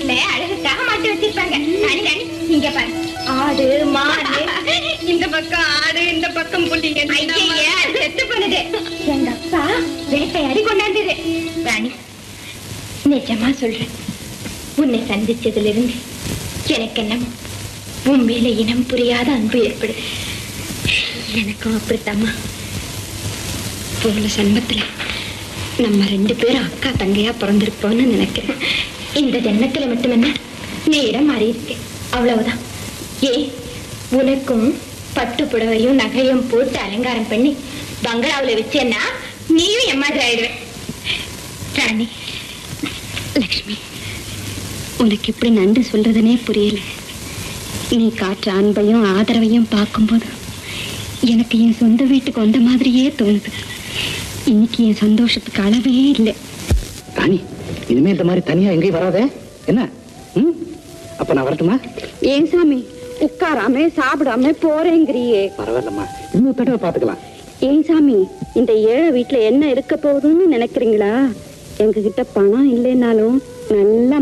வீட்டுல அழகுக்காக மாட்டி வச்சிருப்பாங்க ராணி ராணி இங்க பாரு ஆடு மாடு இந்த பக்கம் ஆடு இந்த பக்கம் புள்ளிங்க ஐயா செத்து போனது எங்க அப்பா வேட்டையாடி கொண்டாந்தது ராணி நிஜமா சொல்றேன் உன்னை சந்திச்சதுல இருந்து எனக்கு என்னமோ உன் மேல இனம் புரியாத அன்பு ஏற்படுது எனக்கும் அப்படித்தாம்மா போன ஜென்மத்துல நம்ம ரெண்டு பேரும் அக்கா தங்கையா பிறந்திருப்போம்னு நினைக்கிறேன் இந்த ஜென்மத்துல மட்டுமென்ன நீ இடம் மாறி இருக்கு அவ்வளவுதான் ஏ உனக்கும் பட்டு புடவையும் நகையும் போட்டு அலங்காரம் பண்ணி பங்களாவுல வச்சேன்னா நீயும் என் மாதிரி ஆயிடுவேன் ராணி லக்ஷ்மி உனக்கு எப்படி நன்றி சொல்றதுனே புரியல நீ காட்டுற அன்பையும் ஆதரவையும் பார்க்கும்போது எனக்கு என் சொந்த வீட்டுக்கு வந்த மாதிரியே தோணுது இன்னைக்கு என் சந்தோஷத்துக்கு அளவே இல்லை ராணி இனிமே இந்த மாதிரி தனியா எங்கேயும் வராதே என்ன ம் அப்ப நான் வரட்டுமா ஏன் சாமி உட்காராம சாப்பிடாம போறேங்கிறியே பரவாயில்லம்மா இன்னொரு தடவை பாத்துக்கலாம் ஏன் சாமி இந்த ஏழை வீட்டுல என்ன இருக்க போகுதுன்னு நினைக்கிறீங்களா எங்ககிட்ட பணம் இல்லைனாலும் நல்லா